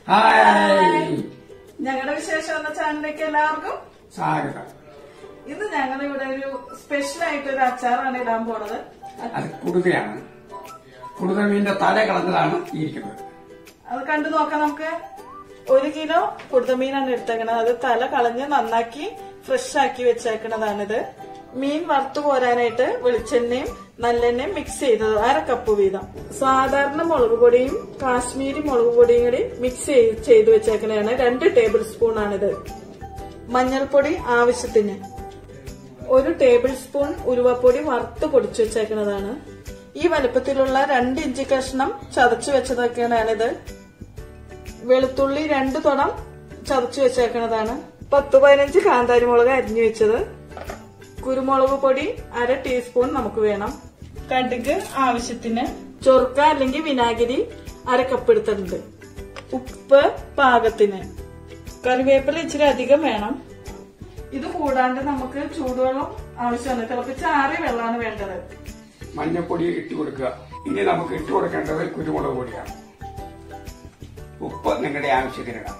hi ഞങ്ങളുടെ വിശേഷം എന്ന ചാനലിലേക്ക് എല്ലാവർക്കും സ്വാഗതം ഇന്ന് ഞങ്ങൾ ഇവിടെ ഒരു സ്പെഷ്യൽ ആയിട്ട് ഒരു അച്ചാറാണ് ഇടാൻ പോണത് അത് കുടുതയാണ് കുടുത മീനിന്റെ തല കളഞ്ഞതാണ് ഈ ഇരിക്കുന്നത് അത് കണ്ടു നോക്കാം നമുക്ക് ഒരു കിലോ കുടുതമീനാണ് എടുത്തേക്കണത് അത് തല കളഞ്ഞ് നന്നാക്കി ഫ്രഷ് ആക്കി വെച്ചേക്കണതാണിത് മീൻ വറുത്തു പോരാനായിട്ട് വെളിച്ചെണ്ണയും നല്ലെണ്ണയും മിക്സ് ചെയ്തത് അര കപ്പ് വീതം സാധാരണ മുളക് പൊടിയും കാശ്മീരി മുളക് പൊടിയും കൂടി മിക്സ് ചെയ്ത് വെച്ചേക്കണതാണ് രണ്ട് ടേബിൾ സ്പൂൺ ആണിത് മഞ്ഞൾപ്പൊടി ആവശ്യത്തിന് ഒരു ടേബിൾ സ്പൂൺ ഉരുവപ്പൊടി വറുത്ത് പൊടിച്ചു വെച്ചേക്കുന്നതാണ് ഈ വലുപ്പത്തിലുള്ള രണ്ട് ഇഞ്ചി കഷ്ണം ചതച്ചു വെച്ചതൊക്കെയാണിത് വെളുത്തുള്ളി രണ്ട് തുടം ചതച്ചു വെച്ചേക്കുന്നതാണ് പത്ത് പതിനഞ്ച് കാന്താരിമുളക് അരിഞ്ഞു വെച്ചത് കുരുമുളക് പൊടി അര ടീസ്പൂൺ നമുക്ക് വേണം കടുക് ആവശ്യത്തിന് ചൊറുക്ക അല്ലെങ്കിൽ വിനാഗിരി അര കപ്പ് എടുത്തിട്ടുണ്ട് ഉപ്പ് പാകത്തിന് കറിവേപ്പില ഇച്ചിരി അധികം വേണം ഇത് കൂടാണ്ട് നമുക്ക് ചൂടുവെള്ളം ആവശ്യമാണ് തിളപ്പിച്ച ആറിയ വെള്ളമാണ് വേണ്ടത് മഞ്ഞപ്പൊടി ഇട്ട് കൊടുക്കുക ഇനി നമുക്ക് ഇട്ട് കൊടുക്കേണ്ടത് കുരുമുളക് പൊടിയാണ് ഉപ്പ് നിങ്ങളുടെ ആവശ്യത്തിനിടാം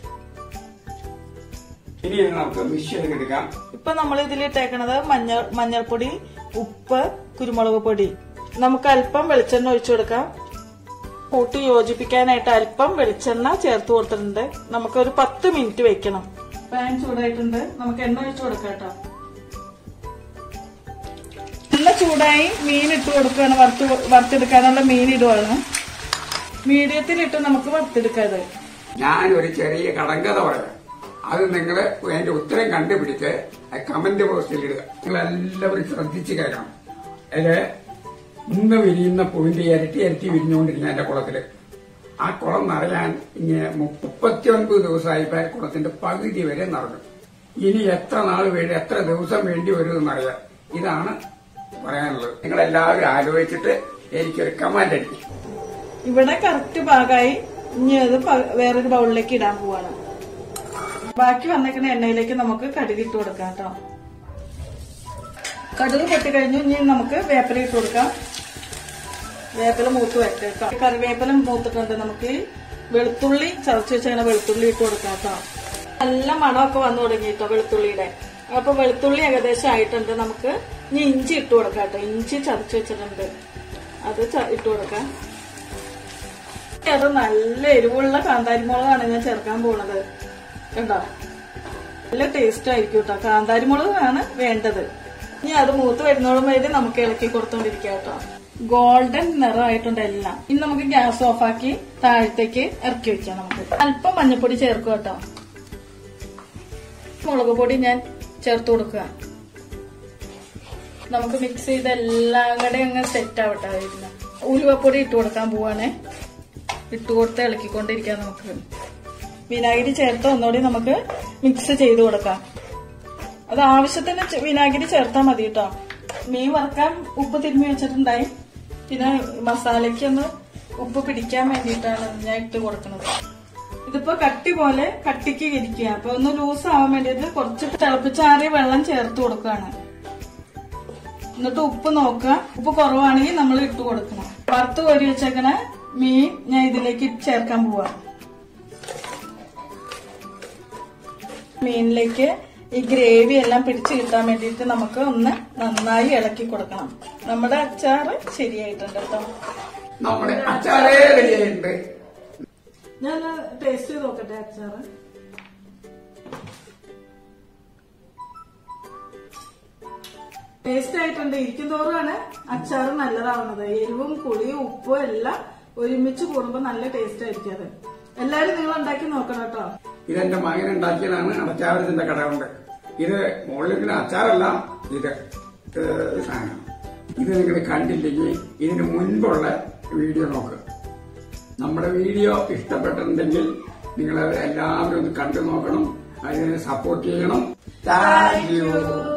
ഇനി ഇത് നമുക്ക് മിക്സ് ചെയ്തെടുക്കാം ഇപ്പൊ നമ്മൾ ഇതിലിട്ടേക്കണത് മഞ്ഞൾ മഞ്ഞൾപ്പൊടി ഉപ്പ് കുരുമുളക് പൊടി നമുക്ക് അല്പം വെളിച്ചെണ്ണ ഒഴിച്ചു കൊടുക്കാം കൂട്ടി യോജിപ്പിക്കാനായിട്ട് അല്പം വെളിച്ചെണ്ണ ചേർത്ത് കൊടുത്തിട്ടുണ്ട് നമുക്ക് ഒരു പത്ത് മിനിറ്റ് വെക്കണം പാൻ ചൂടായിട്ടുണ്ട് നമുക്ക് എണ്ണ ഒഴിച്ചു കൊടുക്കാം കേട്ടോ എണ്ണ ചൂടായി മീൻ ഇട്ട് കൊടുക്കുകയാണ് വറുത്ത് വറുത്തെടുക്കാനുള്ള മീൻ ഇടുവാണ് മീഡിയത്തിലിട്ട് നമുക്ക് വറുത്തെടുക്കാം ഇത് ഞാൻ ഒരു ചെറിയ കടങ്കഥ പറയാം അത് നിങ്ങൾ അതിന്റെ ഉത്തരം കണ്ടുപിടിച്ച് കമന്റ് ബോക്സിൽ ഇടുക നിങ്ങൾ എല്ലാവരും ശ്രദ്ധിച്ച് കേൾക്കണം അതില് ഇന്ന് വിരിയുന്ന പൂവിന്റെ ഇരട്ടി ഇരട്ടി വിരിഞ്ഞുകൊണ്ടിരിക്കുന്ന എന്റെ കുളത്തില് ആ കുളം നിറയാൻ ഇങ്ങനെ മുപ്പത്തിയൊൻപത് ദിവസമായപ്പോ കുളത്തിന്റെ പകുതി വരെ നിറഞ്ഞു ഇനി എത്ര നാൾ വേണ്ടി എത്ര ദിവസം വേണ്ടി വരും എന്നറിയാം ഇതാണ് പറയാനുള്ളത് നിങ്ങൾ എല്ലാവരും ആലോചിച്ചിട്ട് എനിക്കൊരു കമാൻഡ് അടിക്കും ഇവിടെ കറക്റ്റ് ഭാഗമായി ഇനി അത് പ- വേറൊരു ബൗളിലേക്ക് ഇടാൻ പോവാണ് ബാക്കി വന്നേക്കുന്ന എണ്ണയിലേക്ക് നമുക്ക് കടുക് ഇട്ട് കൊടുക്കാം കേട്ടോ കടുക് പൊട്ടി കഴിഞ്ഞു ഇനി നമുക്ക് വേപ്പില ഇട്ട് കൊടുക്കാം വേപ്പില മൂത്ത് വെച്ചേക്കാം കറിവേപ്പില മൂത്തിട്ടുണ്ട് നമുക്ക് ഈ വെളുത്തുള്ളി ചതച്ച് വെച്ചാൽ വെളുത്തുള്ളി ഇട്ട് കൊടുക്കാം കേട്ടോ നല്ല മണമൊക്കെ വന്നു തുടങ്ങി കേട്ടോ വെളുത്തുള്ളിയുടെ അപ്പൊ വെളുത്തുള്ളി ഏകദേശം ആയിട്ടുണ്ട് നമുക്ക് ഇനി ഇഞ്ചി ഇട്ട് കൊടുക്കാം കേട്ടോ ഇഞ്ചി ചതച്ച് വെച്ചിട്ടുണ്ട് അത് ച- ഇട്ട് കൊടുക്കാം അത് നല്ല എരിവുള്ള കാന്താരിമുളകാണ് ഞാൻ ചേർക്കാൻ പോണത് കണ്ടോ നല്ല ടേസ്റ്റ് ആയിരിക്കും കേട്ടോ കാന്താരിമുളകാണ് വേണ്ടത് ഇനി അത് മൂത്ത് വരുന്നോളം വരെ നമുക്ക് ഇളക്കി കൊടുത്തോണ്ടിരിക്കാം കേട്ടോ ഗോൾഡൻ നിറമായിട്ടുണ്ട് എല്ലാം ഇനി നമുക്ക് ഗ്യാസ് ഓഫാക്കി താഴത്തേക്ക് ഇറക്കി വെക്കാം നമുക്ക് അല്പം മഞ്ഞപ്പൊടി ചേർക്കും കേട്ടോ മുളക് പൊടി ഞാൻ ചേർത്ത് കൊടുക്കുക നമുക്ക് മിക്സ് ചെയ്ത് എല്ലാം കൂടെ അങ്ങ് സെറ്റ് ആവട്ടെ വരുന്ന ഉലുവപ്പൊടി ഇട്ട് കൊടുക്കാൻ പോവാണേ ഇട്ട് കൊടുത്ത് ഇളക്കിക്കൊണ്ടിരിക്കാം നമുക്ക് വിനാഗിരി ചേർത്ത് ഒന്നുകൂടി നമുക്ക് മിക്സ് ചെയ്ത് കൊടുക്കാം അത് ആവശ്യത്തിന് ചെ- വിനാഗിരി ചേർത്താൽ മതി കേട്ടോ മീൻ വറുക്കാൻ ഉപ്പ് തിരുമ്മി വെച്ചിട്ടുണ്ടായി പിന്നെ മസാലയ്ക്ക് ഒന്ന് ഉപ്പ് പിടിക്കാൻ വേണ്ടിയിട്ടാണ് ഞാൻ ഇട്ട് കൊടുക്കുന്നത് ഇതിപ്പോ കട്ടി പോലെ കട്ടിക്ക് ഇരിക്കുക അപ്പൊ ഒന്ന് ലൂസ് ആവാൻ വേണ്ടിയിട്ട് കുറച്ച് തിളപ്പിച്ചാറിയ വെള്ളം ചേർത്ത് കൊടുക്കുകയാണ് എന്നിട്ട് ഉപ്പ് നോക്കുക ഉപ്പ് കുറവാണെങ്കിൽ നമ്മൾ ഇട്ട് കൊടുക്കണം വറുത്ത് കോരി വെച്ചേക്കണ മീൻ ഞാൻ ഇതിലേക്ക് ചേർക്കാൻ പോവാ മീനിലേക്ക് ഈ ഗ്രേവി എല്ലാം പിടിച്ച് കിട്ടാൻ വേണ്ടിയിട്ട് നമുക്ക് ഒന്ന് നന്നായി ഇളക്കി കൊടുക്കണം നമ്മുടെ അച്ചാറ് ശരിയായിട്ടുണ്ട് കേട്ടോ നമ്മുടെ അച്ചാറേ റെഡിയായിട്ടുണ്ട് ഞാൻ ടേസ്റ്റ് ചെയ്ത് നോക്കട്ടെ അച്ചാറ് ടേസ്റ്റ് ആയിട്ടുണ്ട് ഇരിക്കും തോറുമാണ് അച്ചാറ് നല്ലതാവുന്നത് എരിവും പുളിയും ഉപ്പും എല്ലാം ഒരുമിച്ച് കൂടുമ്പോ നല്ല ടേസ്റ്റ് ആയിരിക്കും അത് എല്ലാരും നിങ്ങൾ ഉണ്ടാക്കി നോക്കണം കേട്ടോ ഇതെന്റെ മകൻ ഉണ്ടാക്കിയതാണ് അടച്ചാവരത്തിന്റെ കടകൊണ്ട് ഇത് മുകളിൽ അച്ചാറല്ല ഇത് ഏഹ്, സാധനം ഇത് നിങ്ങൾ കണ്ടില്ലെങ്കിൽ ഇതിന് മുൻപുള്ള വീഡിയോ നോക്കുക നമ്മുടെ വീഡിയോ ഇഷ്ടപ്പെട്ടിട്ടുണ്ടെങ്കിൽ നിങ്ങൾ എല്ലാവരും ഒന്ന് കണ്ടു നോക്കണം അതിനെ സപ്പോർട്ട് ചെയ്യണം താങ്ക് യു